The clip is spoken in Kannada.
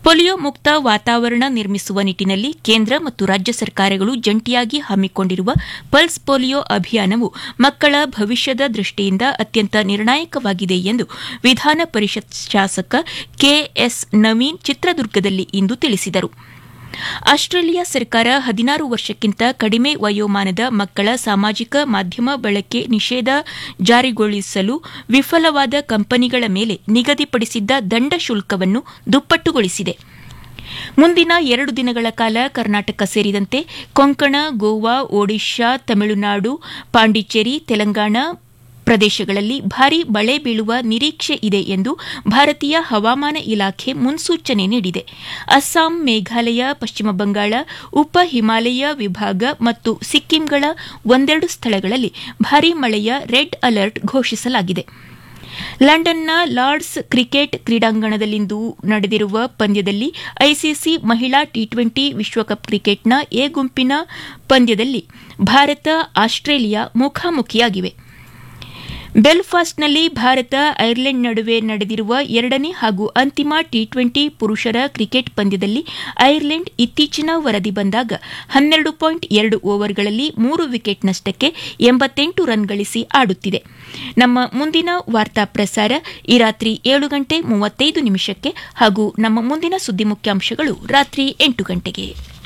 ಪೊಲಿಯೋ ಮುಕ್ತ ವಾತಾವರಣ ನಿರ್ಮಿಸುವ ನಿಟ್ಟಿನಲ್ಲಿ ಕೇಂದ್ರ ಮತ್ತು ರಾಜ್ಯ ಸರ್ಕಾರಗಳು ಜಂಟಿಯಾಗಿ ಹಮ್ಮಿಕೊಂಡಿರುವ ಪಲ್ಸ್ ಪೋಲಿಯೋ ಅಭಿಯಾನವು ಮಕ್ಕಳ ಭವಿಷ್ಯದ ದೃಷ್ಟಿಯಿಂದ ಅತ್ಯಂತ ನಿರ್ಣಾಯಕವಾಗಿದೆ ಎಂದು ವಿಧಾನ ಪರಿಷತ್ ಶಾಸಕ ಕೆಎಸ್ ನವೀನ್ ಚಿತ್ರದುರ್ಗದಲ್ಲಿ ಇಂದು ತಿಳಿಸಿದರು ಆಸ್ಟ್ರೇಲಿಯಾ ಸರ್ಕಾರ ಹದಿನಾರು ವರ್ಷಕ್ಕಿಂತ ಕಡಿಮೆ ವಯೋಮಾನದ ಮಕ್ಕಳ ಸಾಮಾಜಿಕ ಮಾಧ್ಯಮ ಬಳಕೆ ನಿಷೇಧ ಜಾರಿಗೊಳಿಸಲು ವಿಫಲವಾದ ಕಂಪನಿಗಳ ಮೇಲೆ ನಿಗದಿಪಡಿಸಿದ್ದ ದಂಡ ಶುಲ್ಕವನ್ನು ದುಪ್ಪಟ್ಟುಗೊಳಿಸಿದೆ ಮುಂದಿನ ಎರಡು ದಿನಗಳ ಕಾಲ ಕರ್ನಾಟಕ ಸೇರಿದಂತೆ ಕೊಂಕಣ ಗೋವಾ ಒಡಿಶಾ ತಮಿಳುನಾಡು ಪಾಂಡಿಚೇರಿ ತೆಲಂಗಾಣ ಪ್ರದೇಶಗಳಲ್ಲಿ ಭಾರೀ ಮಳೆ ಬೀಳುವ ನಿರೀಕ್ಷೆ ಇದೆ ಎಂದು ಭಾರತೀಯ ಹವಾಮಾನ ಇಲಾಖೆ ಮುನ್ಸೂಚನೆ ನೀಡಿದೆ ಅಸ್ಸಾಂ ಮೇಘಾಲಯ ಪಶ್ಚಿಮ ಬಂಗಾಳ ಉಪ ಹಿಮಾಲಯ ವಿಭಾಗ ಮತ್ತು ಸಿಕ್ಕಿಂಗಳ ಒಂದೆರಡು ಸ್ಥಳಗಳಲ್ಲಿ ಭಾರೀ ಮಳೆಯ ರೆಡ್ ಅಲರ್ಟ್ ಘೋಷಿಸಲಾಗಿದೆ ಲಂಡನ್ನ ಲಾರ್ಡ್ಸ್ ಕ್ರಿಕೆಟ್ ಕ್ರೀಡಾಂಗಣದಲ್ಲಿಂದು ನಡೆದಿರುವ ಪಂದ್ಯದಲ್ಲಿ ಐಸಿಸಿ ಮಹಿಳಾ ಟಿ ಟ್ವೆಂಟಿ ವಿಶ್ವಕಪ್ ಕ್ರಿಕೆಟ್ನ ಎ ಗುಂಪಿನ ಪಂದ್ಯದಲ್ಲಿ ಭಾರತ ಆಸ್ಟ್ರೇಲಿಯಾ ಮುಖಾಮುಖಿಯಾಗಿವೆ ಬೆಲ್ಫಾಸ್ಟ್ನಲ್ಲಿ ಭಾರತ ಐರ್ಲೆಂಡ್ ನಡುವೆ ನಡೆದಿರುವ ಎರಡನೇ ಹಾಗೂ ಅಂತಿಮ ಟಿ ಟ್ವೆಂಟಿ ಪುರುಷರ ಕ್ರಿಕೆಟ್ ಪಂದ್ಯದಲ್ಲಿ ಐರ್ಲೆಂಡ್ ಇತ್ತೀಚಿನ ವರದಿ ಬಂದಾಗ ಹನ್ನೆರಡು ಪಾಯಿಂಟ್ ಎರಡು ಓವರ್ಗಳಲ್ಲಿ ಮೂರು ವಿಕೆಟ್ ನಷ್ಟಕ್ಕೆ ಎಂಬತ್ತೆಂಟು ರನ್ ಗಳಿಸಿ ಆಡುತ್ತಿದೆ ನಮ್ಮ ಮುಂದಿನ ವಾರ್ತಾ ಪ್ರಸಾರ ಈ ರಾತ್ರಿ ಏಳು ಗಂಟೆ ಮೂವತ್ತೈದು ನಿಮಿಷಕ್ಕೆ ಹಾಗೂ ನಮ್ಮ ಮುಂದಿನ ಸುದ್ದಿ ಮುಖ್ಯಾಂಶಗಳು ರಾತ್ರಿ ಎಂಟು ಗಂಟೆಗೆ